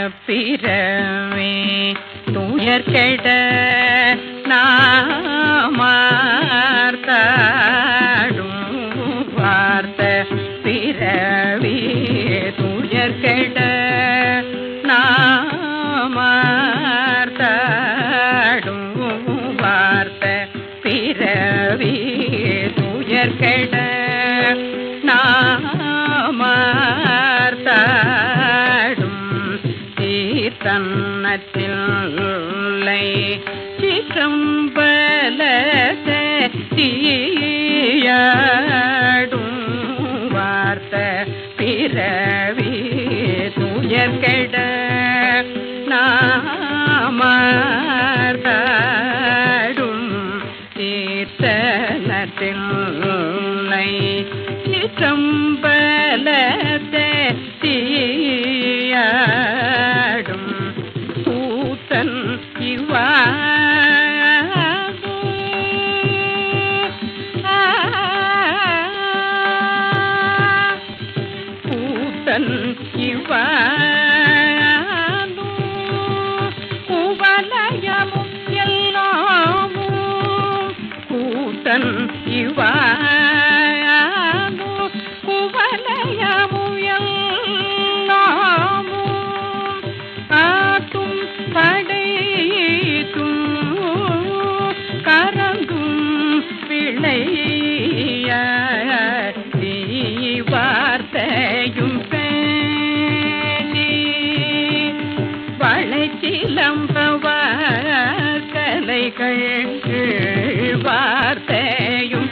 பிறவே துயர் கெட நாமார்த்தாடும் வார்த்த பிறவி துயர் கெட நாமார்த்தாடும் வார்த்த பிறவி துயர் கெட நாமார்த்தாடும் தீர்த்தன்னத்தில்லை சிற்றம்பலத்தை தீயாடும் வார்த்த பிறவி துயர் கெட நாமார்த்தாடும் தீர்த்தனத்தில்லை சிற்றம்பலத்தை தீயாடும் கூத்தன் கூத்தன் இவானு குவலயமும் எல்லாமும் கூத்தன் இவானு குவலயமும் எல்லாமும் ஆட்டும் படைத்தும் கரங்கும் பிழைய வார்த்தையும் பேணி வளைச்சிலம்பவர் கலைகள் வார்த்தையும்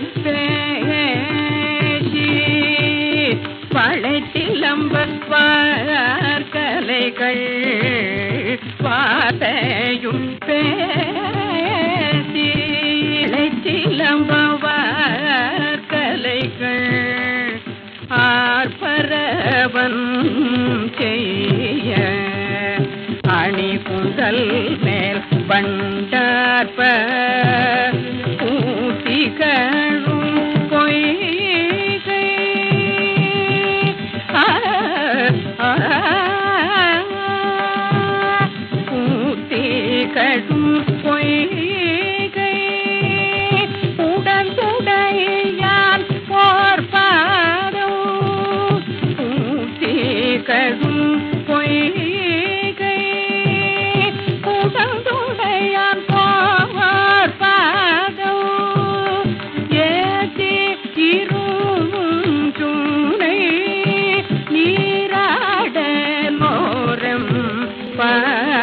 பேசி வளைச்சிலம்பவர் கலைகள் வார்த்தையும் பேசி இளைச்சிலம்பவர் கலைகள் ஆர்ப்பரவன் செய்ய அணி குந்தல் மேல் பண்டார்ப்ப ஊட்டிகளும் பொய்கை ஆ, ஆ, ஊட்டிகளும் பொய்கை உடந்துடையான் போர் பாதம் ஊட்டிகளும் பொய்கை உடந்துடையான் போர் பாதம் ஏத்தி இருந்துனை நீராடலோரம் ப